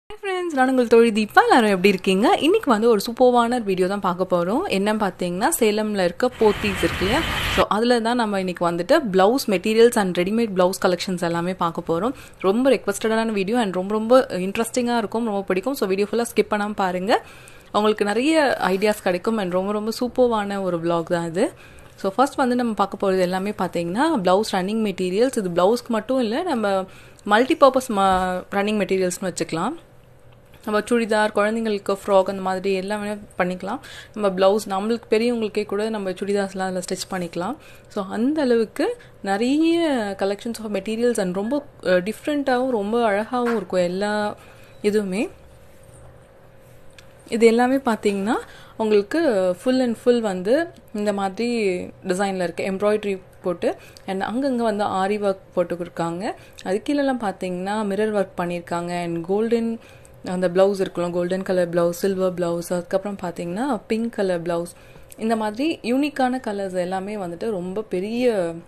friends நான் உங்கள் தொழில் தீபா எல்லாரும் எப்படி இருக்கீங்க இன்னைக்கு வந்து ஒரு சூப்பர்வான வீடியோ தான் பார்க்க போகிறோம் என்னன்னு பார்த்தீங்கன்னா சேலமில் இருக்க போத்தீஸ் இருக்கு இல்லையா ஸோ அதில் தான் நம்ம இன்னைக்கு வந்துட்டு blouse materials and readymade blouse collections எல்லாமே பார்க்க போகிறோம் ரொம்ப ரெக்வஸ்டடான வீடியோ அண்ட் ரொம்ப ரொம்ப இன்ட்ரெஸ்டிங்காக இருக்கும் ரொம்ப பிடிக்கும் ஸோ வீடியோ ஃபுல்லாக ஸ்கிப் பண்ணாமல் பாருங்கள் உங்களுக்கு நிறைய ஐடியாஸ் கிடைக்கும் அண்ட் ரொம்ப ரொம்ப சூப்பர்வான ஒரு வ்ளாக் தான் இது ஸோ ஃபர்ஸ்ட் வந்து நம்ம பார்க்க போகிறது எல்லாமே பார்த்தீங்கன்னா ப்ளவுஸ் ரன்னிங் மெட்டீரியல்ஸ் இது ப்ளவுஸ்க்கு மட்டும் இல்லை நம்ம மல்டி பர்பஸ் ரன்னிங் மெட்டீரியல்ஸ்னு வச்சுக்கலாம் நம்ம சுடிதார் குழந்தைங்களுக்கு ஃப்ராக் அந்த மாதிரி எல்லாமே பண்ணிக்கலாம் நம்ம ப்ளவுஸ் நம்மளுக்கு பெரியவங்களுக்கே கூட நம்ம சுடிதார்ஸ்லாம் அதில் ஸ்டிச் பண்ணிக்கலாம் ஸோ அந்த அளவுக்கு நிறைய கலெக்ஷன்ஸ் ஆஃப் மெட்டீரியல்ஸ் அண்ட் ரொம்ப டிஃப்ரெண்ட்டாகவும் ரொம்ப அழகாகவும் இருக்கும் எல்லா இதுவுமே இது எல்லாமே பார்த்தீங்கன்னா உங்களுக்கு ஃபுல் அண்ட் ஃபுல் வந்து இந்த மாதிரி டிசைனில் இருக்குது எம்ப்ராய்ட்ரி போட்டு அண்ட் அங்கங்கே வந்து ஆரி ஒர்க் போட்டு கொடுக்காங்க அது கீழெல்லாம் பார்த்தீங்கன்னா மிரர் ஒர்க் பண்ணியிருக்காங்க அண்ட் கோல்டன் அந்த ப்ளவுஸ் இருக்கலாம் golden colour blouse silver blouse அதுக்கப்புறம் பார்த்தீங்கன்னா பிங்க் கலர் ப்ளவுஸ் இந்த மாதிரி யூனிக்கான கலர்ஸ் எல்லாமே வந்துட்டு ரொம்ப பெரிய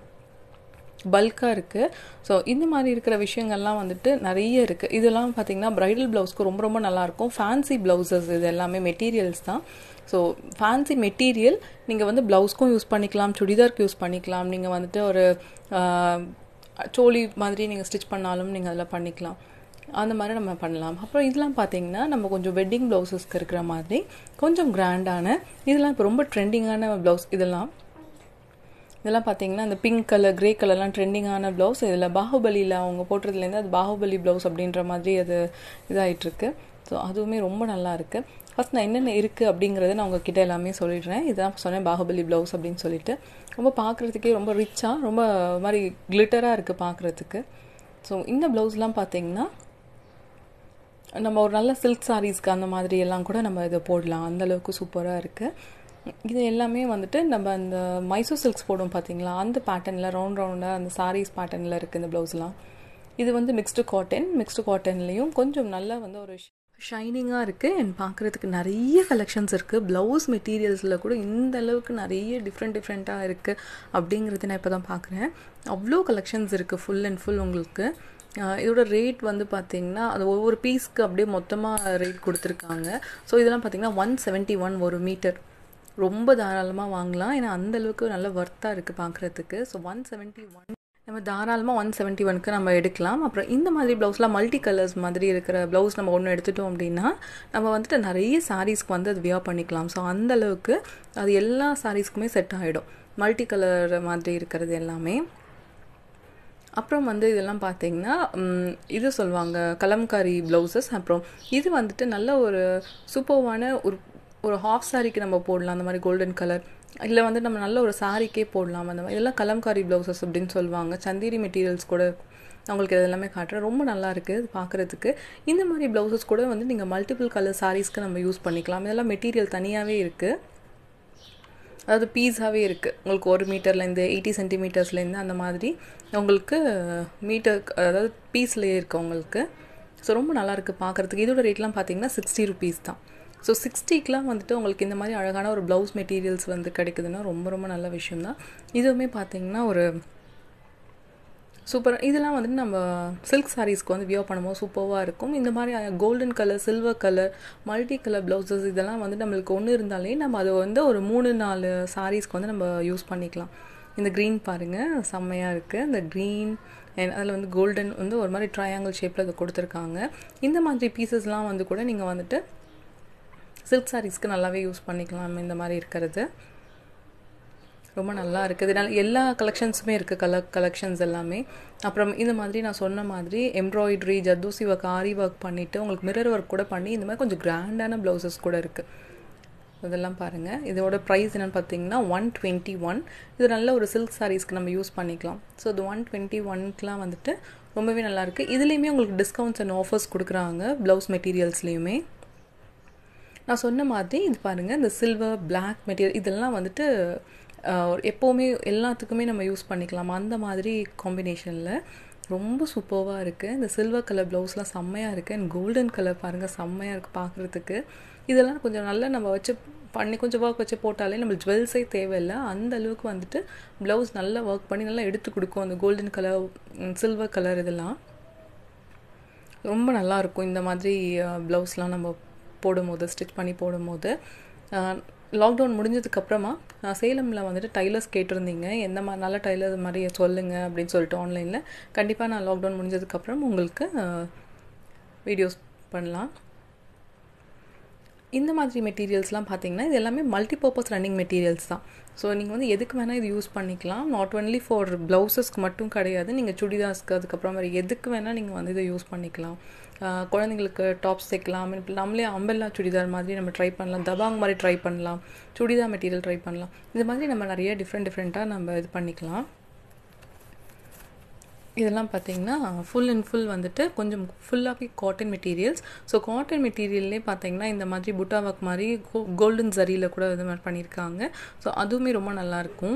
பல்காக இருக்குது ஸோ இந்த மாதிரி இருக்கிற விஷயங்கள்லாம் வந்துட்டு நிறைய இருக்குது இதெல்லாம் பார்த்தீங்கன்னா ப்ரைடல் ப்ளவுஸ்க்கு ரொம்ப ரொம்ப நல்லாயிருக்கும் ஃபேன்சி ப்ளவுசஸ் இது எல்லாமே மெட்டீரியல்ஸ் தான் ஸோ ஃபேன்சி மெட்டீரியல் நீங்கள் வந்து ப்ளவுஸ்க்கும் யூஸ் பண்ணிக்கலாம் சுடிதார்க்கு யூஸ் பண்ணிக்கலாம் நீங்கள் வந்துட்டு ஒரு சோழி மாதிரி நீங்கள் ஸ்டிச் பண்ணாலும் நீங்கள் அதில் பண்ணிக்கலாம் அந்த மாதிரி நம்ம பண்ணலாம் அப்புறம் இதெல்லாம் பார்த்தீங்கன்னா நம்ம கொஞ்சம் வெட்டிங் ப்ளவுசஸ்க்கு இருக்கிற மாதிரி கொஞ்சம் கிராண்டான இதெல்லாம் இப்போ ரொம்ப ட்ரெண்டிங்கான ப்ளவுஸ் இதெல்லாம் இதெல்லாம் பார்த்தீங்கன்னா இந்த பிங்க் கலர் கிரே கலர்லாம் ட்ரெண்டிங்கான ப்ளவுஸ் இதில் பாகுபலியில் அவங்க போட்டதுலேருந்து அது பாகுபலி ப்ளவுஸ் அப்படின்ற மாதிரி அது இதாகிட்டுருக்கு ஸோ அதுவுமே ரொம்ப நல்லா இருக்குது ஃபஸ்ட் நான் என்னென்ன இருக்குது அப்படிங்கிறத நான் உங்ககிட்ட எல்லாமே சொல்லிடுறேன் இதான் சொன்னேன் பாகுபலி ப்ளவுஸ் அப்படின்னு சொல்லிட்டு ரொம்ப பார்க்குறதுக்கே ரொம்ப ரிச்சாக ரொம்ப மாதிரி கிளிட்டராக இருக்குது பார்க்குறதுக்கு ஸோ இந்த ப்ளவுஸ்லாம் பார்த்தீங்கன்னா நம்ம ஒரு நல்ல சில்க் சாரீஸ்க்கு அந்த மாதிரி எல்லாம் கூட நம்ம இதை போடலாம் அந்தளவுக்கு சூப்பராக இருக்குது இது எல்லாமே வந்துட்டு நம்ம அந்த மைசூர் சில்க்ஸ் போடும் பார்த்தீங்களா அந்த பேட்டர்னில் ரவுண்ட் ரவுண்டாக அந்த சாரீஸ் பேட்டர்னில் இருக்குது இந்த ப்ளவுஸ்லாம் இது வந்து மிக்ஸ்டு காட்டன் மிக்ஸ்டு காட்டன்லேயும் கொஞ்சம் நல்லா வந்து ஒரு ஷைனிங்காக இருக்குது அண்ட் பார்க்குறதுக்கு நிறைய கலெக்ஷன்ஸ் இருக்குது ப்ளவுஸ் மெட்டீரியல்ஸில் கூட இந்த அளவுக்கு நிறைய டிஃப்ரெண்ட் டிஃப்ரெண்ட்டாக இருக்குது அப்படிங்கிறது நான் இப்போ தான் பார்க்குறேன் அவ்வளோ கலெக்ஷன்ஸ் இருக்குது ஃபுல் அண்ட் ஃபுல் உங்களுக்கு இதோட ரேட் வந்து பார்த்தீங்கன்னா அது ஒவ்வொரு பீஸ்க்கு அப்படியே மொத்தமாக ரேட் கொடுத்துருக்காங்க ஸோ இதெல்லாம் பார்த்தீங்கன்னா ஒன் செவன்ட்டி ஒன் ஒரு மீட்டர் ரொம்ப தாராளமாக வாங்கலாம் ஏன்னா அந்த அளவுக்கு நல்ல ஒர்த்தாக இருக்குது பார்க்குறதுக்கு ஸோ ஒன் செவன்ட்டி ஒன் நம்ம தாராளமாக ஒன் செவன்ட்டி ஒனுக்கு நம்ம எடுக்கலாம் அப்புறம் இந்த மாதிரி ப்ளவுஸ்லாம் மல்டி கலர்ஸ் மாதிரி இருக்கிற ப்ளவுஸ் நம்ம ஒன்று எடுத்துட்டோம் அப்படின்னா நம்ம வந்துட்டு நிறைய சாரீஸ்க்கு வந்து அது வியர் பண்ணிக்கலாம் ஸோ அந்த அளவுக்கு அது எல்லா சாரீஸ்க்குமே செட் ஆகிடும் மல்டி கலர் மாதிரி இருக்கிறது எல்லாமே அப்புறம் வந்து இதெல்லாம் பார்த்தீங்கன்னா இது சொல்லுவாங்க கலம்காரி ப்ளவுசஸ் அப்புறம் இது வந்துட்டு நல்ல ஒரு சூப்பர்வான ஒரு ஒரு ஹாஃப் சாரிக்கு நம்ம போடலாம் அந்த மாதிரி கோல்டன் கலர் இல்லை வந்து நம்ம நல்ல ஒரு சாரிக்கே போடலாம் அந்த மாதிரி இதெல்லாம் கலம்காரி ப்ளவுசஸ் அப்படின்னு சொல்லுவாங்க சந்தேரி மெட்டீரியல்ஸ் கூட அவங்களுக்கு இது எல்லாமே காட்டுறேன் ரொம்ப நல்லா இருக்குது பார்க்குறதுக்கு இந்த மாதிரி ப்ளவுசஸ் கூட வந்து நீங்கள் மல்டிபிள் கலர் சாரீஸ்க்கு நம்ம யூஸ் பண்ணிக்கலாம் இதெல்லாம் மெட்டீரியல் தனியாகவே இருக்குது அதாவது பீஸாகவே இருக்குது உங்களுக்கு ஒரு மீட்டர்லேருந்து எயிட்டி சென்டிமீட்டர்ஸ்லேருந்து அந்த மாதிரி உங்களுக்கு மீட்டர் அதாவது பீஸ்லேயே இருக்குது உங்களுக்கு ஸோ ரொம்ப நல்லாயிருக்கு பார்க்குறதுக்கு இதோட ரேட்லாம் பார்த்தீங்கன்னா சிக்ஸ்டி ருபீஸ் தான் ஸோ சிக்ஸ்டிக்கெலாம் வந்துட்டு உங்களுக்கு இந்த மாதிரி அழகான ஒரு ப்ளவுஸ் மெட்டீரியல்ஸ் வந்து கிடைக்குதுன்னா ரொம்ப ரொம்ப நல்ல விஷயம் தான் இதுவுமே பார்த்தீங்கன்னா ஒரு சூப்பர் இதெல்லாம் வந்துட்டு நம்ம சில்க் சாரீஸ்க்கு வந்து வியர் பண்ணும்போது சூப்பராக இருக்கும் இந்த மாதிரி golden colour silver colour multi colour blouses இதெல்லாம் வந்து நம்மளுக்கு ஒன்று இருந்தாலே நம்ம அதை வந்து ஒரு மூணு நாலு சாரீஸ்க்கு வந்து நம்ம யூஸ் பண்ணிக்கலாம் இந்த க்ரீன் பாருங்கள் செம்மையாக இருக்குது இந்த க்ரீன் அதில் வந்து கோல்டன் வந்து ஒரு மாதிரி ட்ரையாங்கிள் ஷேப்பில் அதை கொடுத்துருக்காங்க இந்த மாதிரி பீசஸ்லாம் வந்து கூட நீங்கள் வந்துட்டு சில்க் சாரீஸ்க்கு நல்லாவே யூஸ் பண்ணிக்கலாம் இந்த மாதிரி இருக்கிறது ரொம்ப நல்லா இருக்குது இதனால் எல்லா கலெக்ஷன்ஸுமே இருக்குது கலர் கலெக்ஷன்ஸ் எல்லாமே அப்புறம் இந்த மாதிரி நான் சொன்ன மாதிரி embroidery zardozi work aari work பண்ணிவிட்டு உங்களுக்கு மிரர் ஒர்க் கூட பண்ணி இந்த மாதிரி கொஞ்சம் கிராண்டான ப்ளவுசஸ் கூட இருக்குது இதெல்லாம் பாருங்கள் இதோட ப்ரைஸ் என்னென்னு பார்த்தீங்கன்னா ஒன் டுவெண்ட்டி ஒன் இது நல்ல ஒரு சில்க் சாரீஸ்க்கு நம்ம யூஸ் பண்ணிக்கலாம் ஸோ இது ஒன் டுவெண்ட்டி ஒன்க்கெலாம் வந்துட்டு ரொம்பவே நல்லாயிருக்கு இதுலேயுமே உங்களுக்கு டிஸ்கவுண்ட்ஸ் அண்ட் ஆஃபர்ஸ் கொடுக்குறாங்க ப்ளவுஸ் மெட்டீரியல்ஸ்லேயுமே நான் சொன்ன மாதிரி இது பாருங்கள் இந்த சில்வர் பிளாக் மெட்டீரியல் இதெல்லாம் வந்துட்டு எப்போவுமே எல்லாத்துக்குமே நம்ம யூஸ் பண்ணிக்கலாம் அந்த மாதிரி காம்பினேஷனில் ரொம்ப சூப்பர்வாக இருக்குது இந்த சில்வர் கலர் ப்ளவுஸ்லாம் செம்மையாக இருக்குது அண்ட் கோல்டன் கலர் பாருங்கள் செம்மையாக இருக்குது பார்க்குறதுக்கு இதெல்லாம் கொஞ்சம் நல்லா நம்ம வச்சு பண்ணி கொஞ்சம் ஒர்க் வச்சு போட்டாலே நம்மளுக்கு ஜுவல்ஸே தேவையில்லை அந்த அளவுக்கு வந்துட்டு ப்ளவுஸ் நல்லா ஒர்க் பண்ணி நல்லா எடுத்து கொடுக்கும் அந்த கோல்டன் கலர் சில்வர் கலர் இதெல்லாம் ரொம்ப நல்லாயிருக்கும் இந்த மாதிரி ப்ளவுஸ்லாம் நம்ம போடும்போது ஸ்டிச் பண்ணி போடும்போது லாக்டவுன் முடிஞ்சதுக்கப்புறமா நான் சேலமில் வந்துட்டு டைலர்ஸ் கேட்டிருந்தீங்க எந்த மாதிரி நல்ல டைலர் மாதிரி சொல்லுங்கள் அப்படின்னு சொல்லிட்டு ஆன்லைனில் கண்டிப்பாக நான் லாக்டவுன் முடிஞ்சதுக்கப்புறம் உங்களுக்கு வீடியோஸ் பண்ணலாம் இந்த மாதிரி மெட்டீரியல்ஸ்லாம் பார்த்தீங்கன்னா இது எல்லாமே மல்டிபர்பஸ் ரன்னிங் மெட்டீரியல்ஸ் தான் ஸோ நீங்கள் வந்து எதுக்கு வேணால் இது யூஸ் பண்ணிக்கலாம் நாட் ஒன்லி ஃபார் ப்ளவுசஸ்க்கு மட்டும் கிடையாது நீங்கள் சுடிதாஸ்க்கு அதுக்கப்புறம் வேறு எதுக்கு வேணால் நீங்கள் வந்து இதை யூஸ் பண்ணிக்கலாம் குழந்தைங்களுக்கு டாப்ஸ் தைக்கலாம் இப்போ நம்மளே அம்பெல்லா சுடிதார் மாதிரி நம்ம ட்ரை பண்ணலாம் தபாங் மாதிரி ட்ரை பண்ணலாம் சுடிதார் மெட்டீரியல் ட்ரை பண்ணலாம் இது மாதிரி நம்ம நிறைய டிஃப்ரெண்ட் டிஃப்ரெண்ட்டாக நம்ம இது பண்ணிக்கலாம் இதெல்லாம் பார்த்தீங்கன்னா ஃபுல் அண்ட் ஃபுல் வந்துட்டு கொஞ்சம் ஃபுல்லாகவே காட்டன் மெட்டீரியல்ஸ் ஸோ காட்டன் மெட்டீரியல்லே பார்த்தீங்கன்னா இந்த மாதிரி புட்டா ஒர்க் மாதிரி கோல்டன் ஜரியில் கூட இது மாதிரி பண்ணியிருக்காங்க ஸோ அதுவுமே ரொம்ப நல்லாயிருக்கும்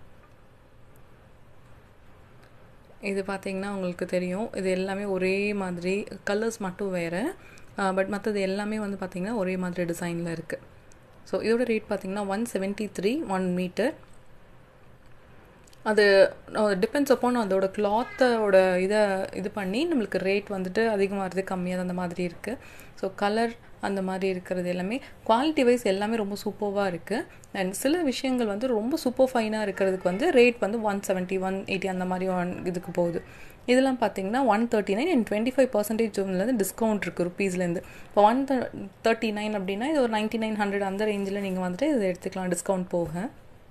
இது பார்த்தீங்கன்னா உங்களுக்கு தெரியும் இது எல்லாமே ஒரே மாதிரி கலர்ஸ் மட்டும் வேறு பட் மற்றது எல்லாமே வந்து பார்த்திங்கன்னா ஒரே மாதிரி டிசைனில் இருக்குது ஸோ இதோட ரேட் பார்த்திங்கன்னா one seventy three one metre அது டிபெண்ட்ஸ் அப்பான் அதோட கிளாத்தோட இதை இது பண்ணி நம்மளுக்கு ரேட் வந்துட்டு அதிகமாகிறது கம்மியாக அந்த மாதிரி இருக்குது ஸோ கலர் அந்த மாதிரி இருக்கிறது எல்லாமே குவாலிட்டி வைஸ் எல்லாமே ரொம்ப சூப்பர்வாக இருக்குது அண்ட் சில விஷயங்கள் வந்து ரொம்ப சூப்பர் ஃபைனாக இருக்கிறதுக்கு வந்து ரேட் வந்து ஒன் செவன்ட்டி ஒன் எயிட்டி அந்த மாதிரி ஒன் இதுக்கு போகுது இதெல்லாம் பார்த்தீங்கன்னா one thirty nine and twenty five பர்சன்டேஜ்லேருந்து டிஸ்கவுண்ட் இருக்குது ருப்பீஸ்லேருந்து இப்போ ஒன் தேர்ட்டி நைன் அப்படின்னா இது ஒரு நைன்ட்டி நைன் ஹண்ட்ரட் அந்த ரேஞ்சில் நீங்கள் வந்துட்டு இதை எடுத்துக்கலாம் டிஸ்கவுண்ட் போக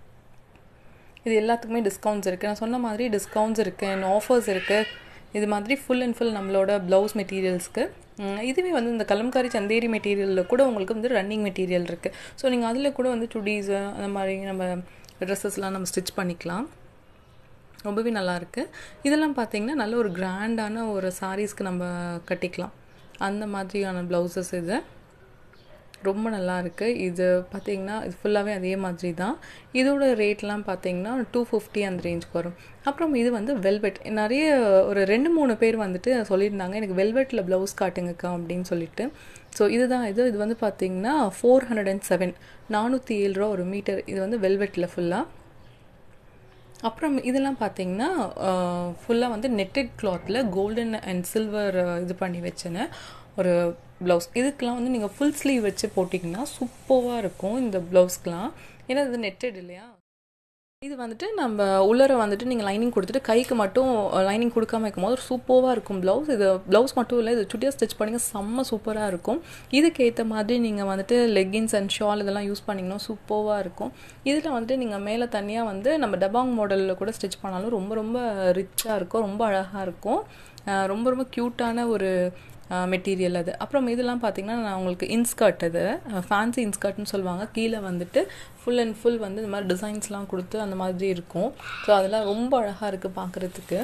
இது எல்லாத்துக்குமே டிஸ்கவுண்ட்ஸ் இருக்குது நான் சொன்ன மாதிரி டிஸ்கவுண்ட்ஸ் இருக்குது அண்ட் ஆஃபர்ஸ் இருக்குது இது மாதிரி ஃபுல் அண்ட் ஃபுல் நம்மளோட ப்ளவுஸ் மெட்டீரியல்ஸ்க்கு இதுவே வந்து இந்த கலம்காரி சந்தேரி மெட்டீரியலில் கூட உங்களுக்கு வந்து ரன்னிங் மெட்டீரியல் இருக்குது ஸோ நீங்கள் அதில் கூட வந்து சுடீஸு அந்த மாதிரி நம்ம ட்ரெஸ்ஸஸ்லாம் நம்ம ஸ்டிச் பண்ணிக்கலாம் ரொம்பவே நல்லாயிருக்கு இதெல்லாம் பார்த்தீங்கன்னா நல்ல ஒரு கிராண்டான ஒரு சாரீஸ்க்கு நம்ம கட்டிக்கலாம் அந்த மாதிரியான ப்ளவுசஸ் இது ரொம்ப நல்லா இருக்குது இது பார்த்திங்கன்னா இது ஃபுல்லாகவே அதே மாதிரி தான் இதோட ரேட்லாம் பார்த்தீங்கன்னா டூ ஃபிஃப்டி அந்த ரேஞ்சுக்கு வரும் அப்புறம் இது வந்து வெல்வெட் நிறைய ஒரு ரெண்டு மூணு பேர் வந்துட்டு சொல்லியிருந்தாங்க எனக்கு வெல்வெட்டில் ப்ளவுஸ் காட்டுங்கக்கா அப்படின்னு சொல்லிட்டு ஸோ இதுதான் இது இது வந்து பார்த்திங்கன்னா ஃபோர் ஹண்ட்ரட் அண்ட் செவன் நானூற்றி ஏழு ரூபா ஒரு மீட்டர் இது வந்து வெல்வெட்டில் ஃபுல்லாக அப்புறம் இதெல்லாம் பார்த்தீங்கன்னா ஃபுல்லாக வந்து நெட்டட் கிளாத்தில் கோல்டன் அண்ட் சில்வர் இது பண்ணி வச்சேன்னு ஒரு ப்ளவுஸ் இதுக்கெலாம் வந்து நீங்கள் ஃபுல் ஸ்லீவ் வச்சு போட்டிங்கன்னா சூப்பராக இருக்கும் இந்த ப்ளவுஸ்க்கெலாம் ஏன்னா இது நெட்டட் இல்லையா இது வந்துட்டு நம்ம உள்ளர வந்துட்டு நீங்கள் லைனிங் கொடுத்துட்டு கைக்கு மட்டும் லைனிங் கொடுக்காம இருக்கும்போது ஒரு சூப்பராக இருக்கும் ப்ளவுஸ் இது ப்ளவுஸ் மட்டும் இல்லை இது சுட்டியாக ஸ்டிச் பண்ணிங்க செம்ம சூப்பராக இருக்கும் இதுக்கு ஏற்ற மாதிரி நீங்கள் வந்துட்டு லெக்கின்ஸ் அண்ட் ஷால் இதெல்லாம் யூஸ் பண்ணிங்கன்னா சூப்பராக இருக்கும் இதில் வந்துட்டு நீங்கள் மேலே தனியாக வந்து நம்ம டபாங் மாடலில் கூட ஸ்டிச் பண்ணாலும் ரொம்ப ரொம்ப ரிச்சாக இருக்கும் ரொம்ப அழகாக இருக்கும் ரொம்ப ரொம்ப க்யூட்டான ஒரு மெட்டீரியல் அது அப்புறம் இதெல்லாம் பார்த்தீங்கன்னா நான் உங்களுக்கு இன்ஸ்கர்ட் அது ஃபேன்சி இன்ஸ்கர்ட்னு சொல்லுவாங்க கீழே வந்துட்டு ஃபுல் அண்ட் ஃபுல் வந்து இந்த மாதிரி டிசைன்ஸ்லாம் கொடுத்து அந்த மாதிரி இருக்கும் ஸோ அதெல்லாம் ரொம்ப அழகாக இருக்குது பார்க்குறதுக்கு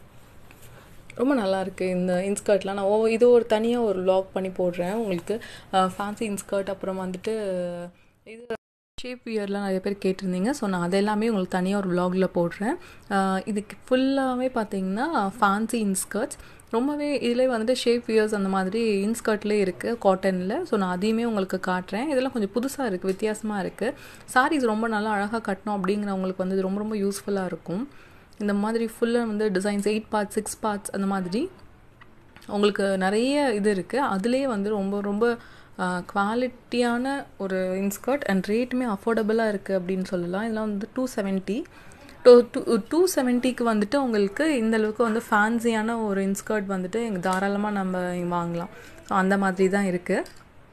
ரொம்ப நல்லா இருக்குது இந்த இன்ஸ்கர்ட்லாம் நான் ஓ இது ஒரு தனியாக ஒரு லாக் பண்ணி போடுறேன் உங்களுக்கு ஃபேன்சி இன்ஸ்கர்ட் அப்புறம் வந்துட்டு இது ஷேப் வியர்லாம் நிறைய பேர் கேட்டிருந்தீங்க ஸோ நான் அது எல்லாமே உங்களுக்கு தனியாக ஒரு விலாகில் போடுறேன் இதுக்கு ஃபுல்லாகவே பார்த்தீங்கன்னா ஃபேன்சி இன்ஸ்கர்ட்ஸ் ரொம்பவே இதில் வந்துட்டு ஷேப் வியர்ஸ் அந்த மாதிரி இன்ஸ்கர்ட்லேயே இருக்குது காட்டனில் ஸோ நான் அதையுமே உங்களுக்கு காட்டுறேன் இதெல்லாம் கொஞ்சம் புதுசாக இருக்குது வித்தியாசமாக இருக்குது சாரீஸ் ரொம்ப நல்லா அழகாக கட்டணும் அப்படிங்கிறவங்களுக்கு வந்து இது ரொம்ப ரொம்ப யூஸ்ஃபுல்லாக இருக்கும் இந்த மாதிரி ஃபுல்லாக வந்து designs eight parts six parts அந்த மாதிரி உங்களுக்கு நிறைய இது இருக்குது அதுலேயே வந்து ரொம்ப ரொம்ப குவாலிட்டியான ஒரு இன்ஸ்கர்ட் அண்ட் ரேட்டுமே அஃபோர்டபுளாக இருக்குது அப்படின்னு சொல்லலாம் இதெல்லாம் வந்து two seventy two two two செவன்ட்டிக்கு வந்துட்டு உங்களுக்கு இந்த அளவுக்கு வந்து ஃபேன்சியான ஒரு இன்ஸ்கர்ட் வந்துட்டு எங்கள் தாராளமாக நம்ம வாங்கலாம் ஸோ அந்த மாதிரி தான் இருக்குது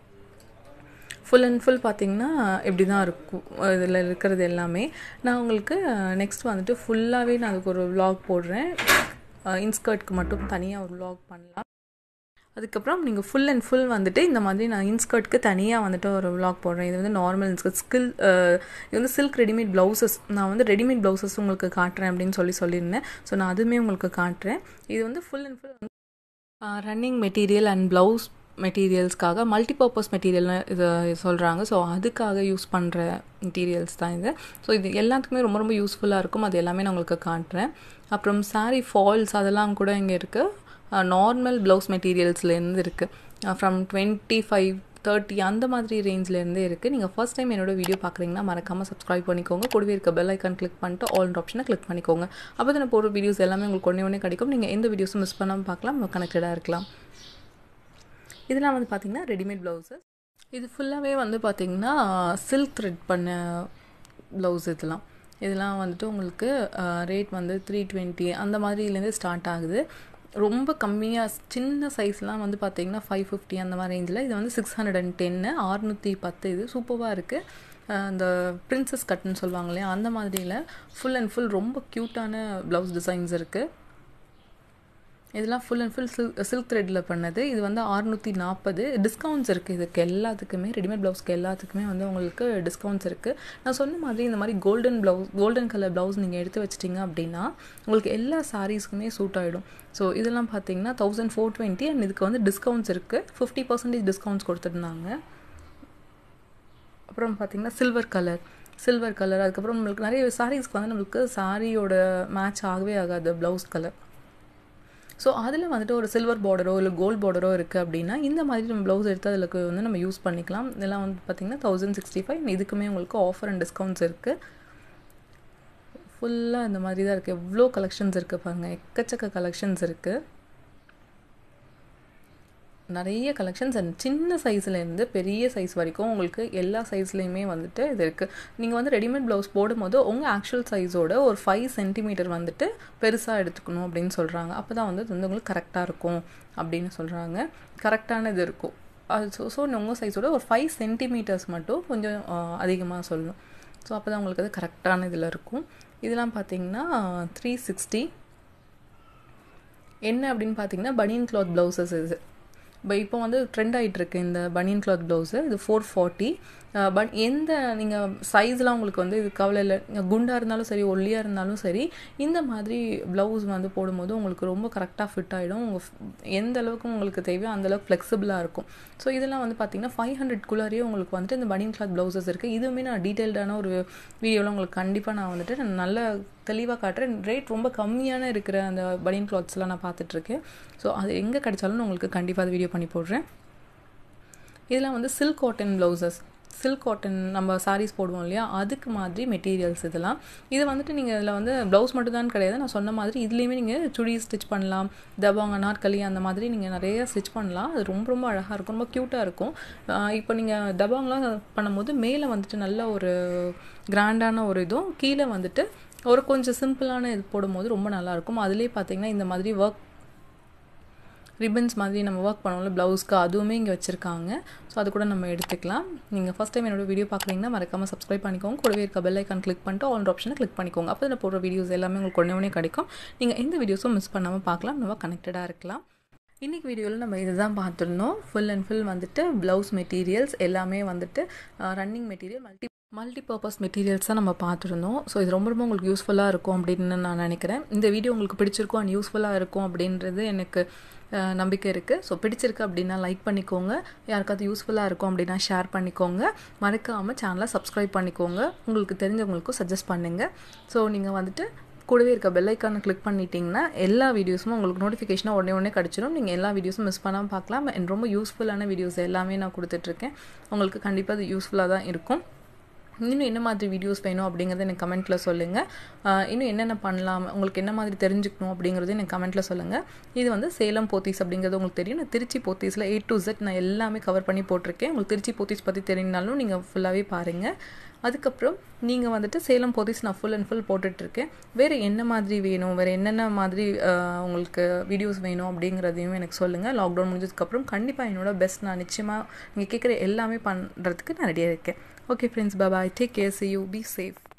ஃபுல் அண்ட் ஃபுல் பார்த்திங்கன்னா இப்படி தான் இருக்கும் இதில் இருக்கிறது எல்லாமே நான் உங்களுக்கு நெக்ஸ்ட் வந்துட்டு ஃபுல்லாகவே நான் அதுக்கு ஒரு விலாக் போடுறேன் இன்ஸ்கர்ட்க்கு மட்டும் தனியாக ஒரு விலாக் பண்ணலாம் அதுக்கப்புறம் நீங்கள் ஃபுல் அண்ட் ஃபுல் வந்துட்டு இந்த மாதிரி நான் இன்ஸ்கர்ட்க்கு தனியாக வந்துட்டு ஒரு விலாக் போடுறேன் இது வந்து நார்மல் இன்ஸ்கர்ட் ஸ்கில் இது வந்து சில்க் ரெடிமேட் ப்ளவுசஸ் நான் வந்து ரெடிமேட் ப்ளவுசஸ் உங்களுக்கு காட்டுறேன் அப்படின்னு சொல்லி சொல்லியிருந்தேன் ஸோ நான் அதுவுமே உங்களுக்கு காட்டுறேன் இது வந்து full and full running material and blouse மெட்டீரியல்ஸ்க்காக மல்டிபர்பஸ் மெட்டீரியல்னு இது சொல்கிறாங்க ஸோ அதுக்காக யூஸ் பண்ணுற மெட்டீரியல்ஸ் தான் இது ஸோ இது எல்லாத்துக்குமே ரொம்ப ரொம்ப யூஸ்ஃபுல்லாக இருக்கும் அது எல்லாமே நான் உங்களுக்கு காட்டுறேன் அப்புறம் சாரீ ஃபால்ஸ் அதெல்லாம் கூட இங்கே இருக்குது நார்மல் ப்ளவுஸ் மெட்டீரியல்ஸ்லேருந்து இருக்குது ஃப்ரம் டுவெண்ட்டி ஃபைவ் தேர்ட்டி அந்த மாதிரி ரேஞ்சிலேருந்தே இருக்குது நீங்கள் ஃபர்ஸ்ட் டைம் என்னோட வீடியோ பார்க்குறீங்கன்னா மறக்காமல் சப்ஸ்கிரைப் பண்ணிக்கோங்க கூடவே இருக்க பெல் ஐக்கான் கிளிக் பண்ணிட்டு ஆல் ஆப்ஷனை கிளிக் பண்ணிக்கோங்க அப்போ தான் போடுற வீடியோஸ் எல்லாமே உங்களுக்கு ஒன்றே ஒன்றே கிடைக்கும் நீங்கள் எந்த வீடியோஸும் மிஸ் பண்ணாமல் பார்க்கலாம் கனெக்டடாக இருக்கலாம் இதெல்லாம் வந்து பார்த்திங்கன்னா ரெடிமேட் ப்ளவுஸஸ் இது ஃபுல்லாகவே வந்து பார்த்திங்கன்னா சில்க் த்ரெட் பண்ண ப்ளவுஸ் இதெல்லாம் இதெல்லாம் வந்துட்டு உங்களுக்கு ரேட் வந்து த்ரீ டுவெண்ட்டி அந்த மாதிரிலேருந்து ஸ்டார்ட் ஆகுது ரொம்ப கம்மியாக சின்ன சைஸ்லாம் வந்து பார்த்தீங்கன்னா ஃபைவ் ஃபிஃப்டி அந்த மாதிரி ரேஞ்சில் இது வந்து சிக்ஸ் ஹண்ட்ரட் அண்ட் டென்னு அறுநூற்றி பத்து இது சூப்பராக இருக்குது அந்த பிரின்சஸ் கட்டுன்னு சொல்லுவாங்க இல்லையா அந்த மாதிரியில் ஃபுல் அண்ட் ஃபுல் ரொம்ப க்யூட்டான ப்ளவுஸ் டிசைன்ஸ் இருக்குது இதெல்லாம் full and full silk silk த்ரெட்டில் பண்ணது இது வந்து அறுநூற்றி நாற்பது டிஸ்கவுண்ட்ஸ் இருக்குது இதுக்கு எல்லாத்துக்குமே ரெடிமேட் ப்ளவுஸ்க்கு எல்லாத்துக்குமே வந்து உங்களுக்கு டிஸ்கவுண்ட்ஸ் இருக்குது நான் சொன்ன மாதிரி இந்த மாதிரி golden blouse golden colour blouse நீங்கள் எடுத்து வச்சிட்டிங்க அப்படின்னா உங்களுக்கு எல்லா சாரீஸ்க்குமே சூட் ஆகிடும் ஸோ இதெல்லாம் பார்த்தீங்கன்னா தௌசண்ட் ஃபோர் டுவெண்ட்டி அண்ட் இதுக்கு வந்து டிஸ்கவுண்ட்ஸ் இருக்குது ஃபிஃப்டி பர்சன்டேஜ் டிஸ்கவுண்ட்ஸ் கொடுத்துருந்தாங்க அப்புறம் பார்த்தீங்கன்னா சில்வர் கலர் சில்வர் கலர் அதுக்கப்புறம் நம்மளுக்கு நிறைய சாரீஸ்க்கு வந்து நம்மளுக்கு சாரியோட மேட்ச் ஆகவே ஆகாது ப்ளவுஸ் கலர் ஸோ அதில் வந்துட்டு ஒரு சில்வர் பார்டரோ இல்லை கோல்ட் பார்டரோ இருக்குது அப்படின்னா இந்த மாதிரி நம்ம ப்ளவுஸ் எடுத்து அதில் வந்து நம்ம யூஸ் பண்ணிக்கலாம் இதெல்லாம் வந்து பார்த்திங்கன்னா தௌசண்ட் சிக்ஸ்டி ஃபைவ் இதுக்குமே உங்களுக்கு ஆஃபர் அண்ட் டிஸ்கவுண்ட்ஸ் இருக்குது ஃபுல்லாக இந்த மாதிரி தான் இருக்குது எவ்வளோ கலெக்ஷன்ஸ் இருக்குது பாருங்கள் எக்கச்சக்க கலெக்ஷன்ஸ் இருக்குது நிறைய கலெக்ஷன்ஸ் அண்ட் சின்ன சைஸ்லேருந்து பெரிய சைஸ் வரைக்கும் உங்களுக்கு எல்லா சைஸ்லேயுமே வந்துட்டு இது இருக்குது நீங்கள் வந்து ரெடிமேட் ப்ளவுஸ் போடும்போது உங்கள் ஆக்சுவல் சைஸோட ஒரு ஃபைவ் சென்டிமீட்டர் வந்துட்டு பெருசாக எடுத்துக்கணும் அப்படின்னு சொல்கிறாங்க அப்போ தான் வந்து இது வந்து உங்களுக்கு கரெக்டாக இருக்கும் அப்படின்னு சொல்கிறாங்க கரெக்டான இது இருக்கும் அது ஸோ ஸோ உங்கள் சைஸோட ஒரு ஃபைவ் சென்டிமீட்டர்ஸ் மட்டும் கொஞ்சம் அதிகமாக சொல்லணும் ஸோ அப்போ தான் உங்களுக்கு அது கரெக்டான இதில் இருக்கும் இதெல்லாம் பார்த்தீங்கன்னா த்ரீ சிக்ஸ்டி என்ன அப்படின்னு பார்த்தீங்கன்னா பனியன் கிளாத் ப்ளவுசஸ் இது இப்போ வந்து ட்ரெண்ட் ஆகிட்டுருக்கு இந்த பனியன் கிளாத் ப்ளவுஸு இது ஃபோர் ஃபார்ட்டி பட் எந்த நீங்கள் சைஸ்லாம் உங்களுக்கு வந்து இது கவலை இல்லை குண்டாக இருந்தாலும் சரி ஒல்லியாக இருந்தாலும் சரி இந்த மாதிரி ப்ளவுஸ் வந்து போடும்போது உங்களுக்கு ரொம்ப கரெக்டாக ஃபிட் ஆகிடும் உங்கள் எந்த அளவுக்கு உங்களுக்கு தேவையோ அந்தளவுக்கு ஃப்ளெக்சிபிளாக இருக்கும் ஸோ இதெல்லாம் வந்து பார்த்தீங்கன்னா ஃபைவ் ஹண்ட்ரட்குள்ளாரியே உங்களுக்கு வந்துட்டு இந்த பனியன் கிளாத் ப்ளவுசஸ் இருக்குது இதுவுமே நான் டீட்டெயில்டான ஒரு வீடியோவில் உங்களுக்கு கண்டிப்பாக நான் வந்துட்டு நல்ல தெளிவாக காட்டுறேன் ரேட் ரொம்ப கம்மியான இருக்கிற அந்த பனியன் கிளாத்ஸ்லாம் நான் பார்த்துட்ருக்கேன் ஸோ அது எங்கே கிடைச்சாலும் உங்களுக்கு கண்டிப்பாக அது வீடியோ பண்ணி போடுறேன் இதெல்லாம் வந்து silk cotton blouses silk cotton நம்ம சாரீஸ் போடுவோம் இல்லையா அதுக்கு மாதிரி மெட்டீரியல்ஸ் இதெல்லாம் இது வந்துட்டு நீங்கள் இதில் வந்து ப்ளவுஸ் மட்டும் தான் கிடையாது நான் சொன்ன மாதிரி இதுலேயுமே நீங்கள் சுடி ஸ்டிச் பண்ணலாம் தபாங் அனார்கலி அந்த மாதிரி நீங்கள் நிறைய ஸ்டிச் பண்ணலாம் அது ரொம்ப ரொம்ப அழகாக இருக்கும் ரொம்ப க்யூட்டாக இருக்கும் இப்போ நீங்கள் தபாங்லாம் பண்ணும்போது மேலே வந்துட்டு நல்ல ஒரு கிராண்டான ஒரு இதுவும் கீழே வந்துட்டு ஒரு கொஞ்சம் சிம்பிளான இது போடும்போது ரொம்ப நல்லாயிருக்கும் அதுலேயே பார்த்தீங்கன்னா இந்த மாதிரி ஒர்க் ரிப்பன்ஸ் மாதிரி நம்ம ஒர்க் பண்ணுவோம்ல ப்ளவுஸ்க்கு அதுவுமே இங்கே வச்சுருக்காங்க ஸோ அது கூட நம்ம எடுத்துக்கலாம் நீங்கள் ஃபஸ்ட் டைம் என்னோட வீடியோ பார்க்குறீங்கன்னா மறக்காமல் சப்ஸ்கிரைப் பண்ணிக்கோங்க கூடவே இருக்க பெல் ஐக்கான் கிளிக் பண்ணிட்டு ஆல் ஆப்ஷனை கிளிக் பண்ணிக்கோங்க அப்போ நான் போடுற வீடியோஸ் எல்லாமே உங்களுக்கு உடனே உடனே கிடைக்கும் நீங்கள் எந்த வீடியோஸும் மிஸ் பண்ணாமல் பார்க்கலாம் நம்ம கனெக்டடாக இருக்கலாம் இன்றைக்கி வீடியோவில் நம்ம இது தான் பார்த்துருந்தோம் ஃபுல் அண்ட் ஃபுல் வந்துட்டு ப்ளவுஸ் மெட்டீரியல்ஸ் எல்லாமே வந்துட்டு running material multi multipurpose materials தான் நம்ம பார்த்துருந்தோம் ஸோ இது ரொம்ப ரொம்ப உங்களுக்கு யூஸ்ஃபுல்லாக இருக்கும் அப்படின்னு நான் நினைக்கிறேன் இந்த வீடியோ உங்களுக்கு பிடிச்சிருக்கும் அண்ட் யூஸ்ஃபுல்லாக இருக்கும் அப்படின்றது எனக்கு நம்பிக்கை இருக்குது ஸோ பிடிச்சிருக்கு அப்படின்னா லைக் பண்ணிக்கோங்க யாருக்காவது யூஸ்ஃபுல்லாக இருக்கும் அப்படின்னா ஷேர் பண்ணிக்கோங்க மறக்காமல் சேனலை சப்ஸ்கிரைப் பண்ணிக்கோங்க உங்களுக்கு தெரிஞ்சவங்களுக்கும் சஜஸ்ட் பண்ணுங்கள் ஸோ நீங்கள் வந்துட்டு கூடவே இருக்க பெல்லைக்கானை கிளிக் பண்ணிட்டீங்கன்னா எல்லா வீடியோஸும் உங்களுக்கு நோட்டிஃபிகேஷனாக உடனே உடனே கிடச்சிடும் நீங்கள் எல்லா வீடியோஸும் மிஸ் பண்ணாமல் பார்க்கலாம் அண்ட் ரொம்ப யூஸ்ஃபுல்லான வீடியோஸ் எல்லாமே நான் கொடுத்துட்ருக்கேன் உங்களுக்கு கண்டிப்பாக அது யூஸ்ஃபுல்லாக தான் இருக்கும் இன்னும் என்ன மாதிரி வீடியோஸ் வேணும் அப்படிங்கிறத எனக்கு கமெண்ட்டில் சொல்லுங்கள் இன்னும் என்னென்ன பண்ணலாம் உங்களுக்கு என்ன மாதிரி தெரிஞ்சுக்கணும் அப்படிங்கிறத எனக்கு கமெண்ட்டில் சொல்லுங்கள் இது வந்து சேலம் போத்தீஸ் அப்படிங்கிறது உங்களுக்கு தெரியும் நான் திருச்சி போத்தீஸில் ஏ டு செட் நான் எல்லாமே கவர் பண்ணி போட்டிருக்கேன் உங்களுக்கு திருச்சி போத்தீஸ் பற்றி தெரியினாலும் நீங்கள் ஃபுல்லாகவே பாருங்கள் அதுக்கப்புறம் நீங்கள் வந்துட்டு சேலம் போத்தீஸ் நான் ஃபுல் அண்ட் ஃபுல் போட்டுட்ருக்கேன் வேறு என்ன மாதிரி வேணும் வேறு என்னென்ன மாதிரி உங்களுக்கு வீடியோஸ் வேணும் அப்படிங்கிறதையும் எனக்கு சொல்லுங்கள் லாக்டவுன் முடிஞ்சதுக்கப்புறம் கண்டிப்பாக என்னோட பெஸ்ட் நான் நிச்சயமாக நீங்கள் கேட்குற எல்லாமே பண்ணுறதுக்கு நான் ரெடியாக இருக்கேன் okay friends bye take care see you be safe